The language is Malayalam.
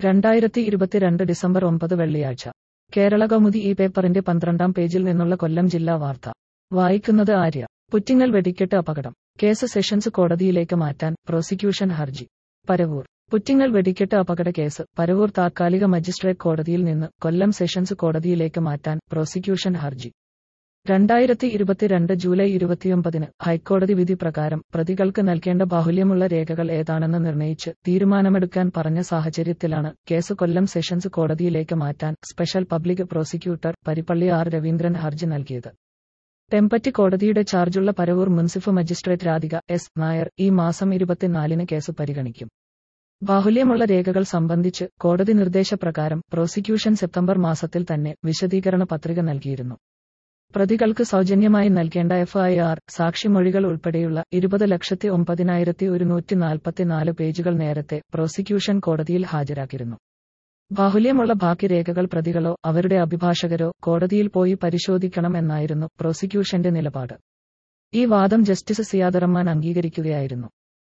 രണ്ടായിരത്തി ഇരുപത്തിരണ്ട് ഡിസംബർ ഒമ്പത് വെള്ളിയാഴ്ച കേരള കൗമുദി ഈ പേപ്പറിന്റെ പന്ത്രണ്ടാം പേജിൽ നിന്നുള്ള കൊല്ലം ജില്ലാ വാർത്ത വായിക്കുന്നത് ആര്യ പുറ്റിങ്ങൽ വെടിക്കെട്ട് അപകടം കേസ് സെഷൻസ് കോടതിയിലേക്ക് മാറ്റാൻ പ്രോസിക്യൂഷൻ ഹർജി പരവൂർ പുറ്റിങ്ങൽ വെടിക്കെട്ട് അപകട കേസ് പരവൂർ താത്കാലിക മജിസ്ട്രേറ്റ് കോടതിയിൽ നിന്ന് കൊല്ലം സെഷൻസ് കോടതിയിലേക്ക് മാറ്റാൻ പ്രോസിക്യൂഷൻ ഹർജി രണ്ടായിരത്തി ഇരുപത്തിരണ്ട് ജൂലൈ ഇരുപത്തിയൊമ്പതിന് ഹൈക്കോടതി വിധി പ്രകാരം പ്രതികൾക്ക് നൽകേണ്ട ബാഹുല്യമുള്ള രേഖകൾ ഏതാണെന്ന് നിർണയിച്ച് തീരുമാനമെടുക്കാൻ പറഞ്ഞ സാഹചര്യത്തിലാണ് കേസ് കൊല്ലം സെഷൻസ് കോടതിയിലേക്ക് മാറ്റാൻ special public prosecutor Paripally R Raveendran ഹർജി നൽകിയത് ടെമ്പറ്റി കോടതിയുടെ ചാർജുള്ള പരവൂർ മുൻസിഫ് മജിസ്ട്രേറ്റ് രാധിക എസ് നായർ ഈ മാസം ഇരുപത്തിനാലിന് കേസ് പരിഗണിക്കും ബാഹുല്യമുള്ള രേഖകൾ സംബന്ധിച്ച് കോടതി നിർദ്ദേശപ്രകാരം പ്രോസിക്യൂഷൻ സെപ്റ്റംബർ മാസത്തിൽ തന്നെ വിശദീകരണ പത്രിക നൽകിയിരുന്നു പ്രതികൾക്ക് സൗജന്യമായി നൽകേണ്ട എഫ്ഐആർ സാക്ഷിമൊഴികൾ ഉൾപ്പെടെയുള്ള ഇരുപത് ലക്ഷത്തി ഒമ്പതിനായിരത്തി ഒരുന്നൂറ്റി നാൽപ്പത്തിനാല് പേജുകൾ നേരത്തെ പ്രോസിക്യൂഷൻ കോടതിയിൽ ഹാജരാക്കിയിരുന്നു ബാഹുല്യമുള്ള ബാക്കി രേഖകൾ പ്രതികളോ അവരുടെ അഭിഭാഷകരോ കോടതിയിൽ പോയി പരിശോധിക്കണം എന്നായിരുന്നു പ്രോസിക്യൂഷന്റെ നിലപാട് ഈ വാദം ജസ്റ്റിസ് സിയാദ് റഹ്മാൻ അംഗീകരിക്കുകയായിരുന്നു